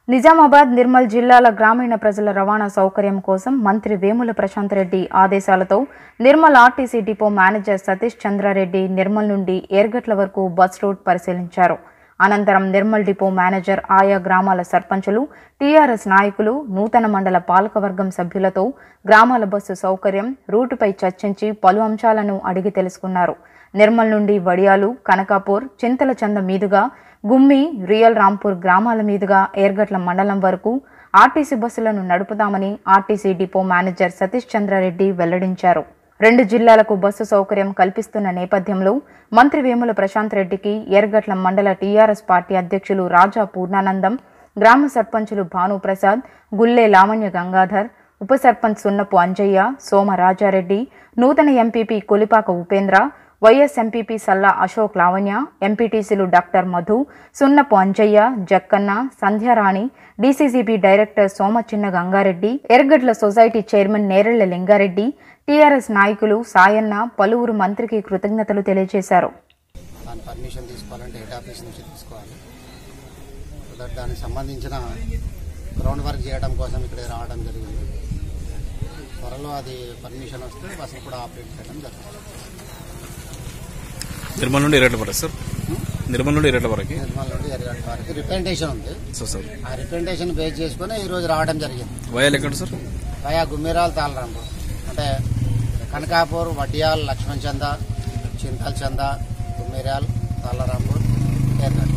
నిజామాబాద్ నిర్మల్ జిల్లాల గ్రామీణ ప్రజల రవాణా సౌకర్యం కోసం మంత్రి వేముల ప్రశాంత్ రెడ్డి ఆదేశాలతో Nirmal RTC depot manager Satish Chandrareddy Nirmal నుండి ఏర్గట్ల వరకు బస్ రూట్ పరిశీలించారు అనంతరం నిర్మల్ డిపో మేనేజర్ ఆయా గ్రామాల సర్పంచులు టీఆర్ఎస్ నాయకులు నూతన మండల పాలకవర్గం సభ్యులతో గ్రామాల బస్సు సౌకర్యం రూటుపై చర్చించి పలు అంశాలను అడిగి తెలుసుకున్నారు నిర్మల్ నుండి వడియాలు కనకాపూర్ చింతల చంద మీదుగా గుమ్మి రియల్ రాంపూర్ గ్రామాల మీదుగా ఏర్గట్ల మండలం వరకు ఆర్టీసీ బస్సులను నడుపుతామని RTC depot manager Satish Chandrareddy వెల్లడించారు రెండు జిల్లాలకు బస్సు సౌకర్యం కల్పిస్తున్న నేపథ్యంలో మంత్రి వేముల ప్రశాంత్ రెడ్డికి ఏర్గట్ల మండల టీఆర్ఎస్ పార్టీ అధ్యక్షులు రాజా పూర్ణానందం గ్రామ సర్పంచులు భానుప్రసాద్ గుల్లే లావణ్య గంగాధర్ ఉప సర్పంచ్ సున్నపు అంజయ్య సోమ రాజారెడ్డి నూతన MPP Kolipaka Upendra vice MPP Salla Ashok Lavanya ఎంపీటీసీలు doctor Madhu Sunnapu Anjaiah Jakkanna Sandhyarani DCCB director Somachinna Gangareddy Ergadla society chairman Nerella Lingareddy TRS నాయకులు సాయన్న పలువురు మంత్రికి కృతజ్ఞతలు తెలియజేశారు దాని పర్మిషన్ తీసుకోవాలంటే హెడ్ ఆఫీస్ నుంచి తీసుకోవాలి సో దట్ దానికి సంబంధించిన గ్రౌండ్ వర్క్ చేయడం కోసం ఇక్కడికి రావడం జరిగింది త్వరలో అది పర్మిషన్ వస్తే బస్సు కూడా ఆపరేట్ చేయడం జరుగుతుంది నిర్మల్ నుండి ఎర్రట్ల వరకు సార్ నిర్మల్ నుండి ఎర్రట్ల వరకు నిర్మల్ నుండి ఎరగంట వరకు రిప్రజెంటేషన్ ఉంది సార్ సార్ ఆ రిప్రజెంటేషన్ బేస్ చేసుకుని ఈ రోజు రావడం జరిగింది వయాలు ఎక్కడ సార్ వయా గుమ్మిరాల్ తాళరాంపు అంటే కనకాపూర్ వడ్డియాల్ లక్ష్మణ్ చంద చింతల్ చంద గుమ్మిరాల్ తాళరాంపూర్ ఎర్రగడ్డ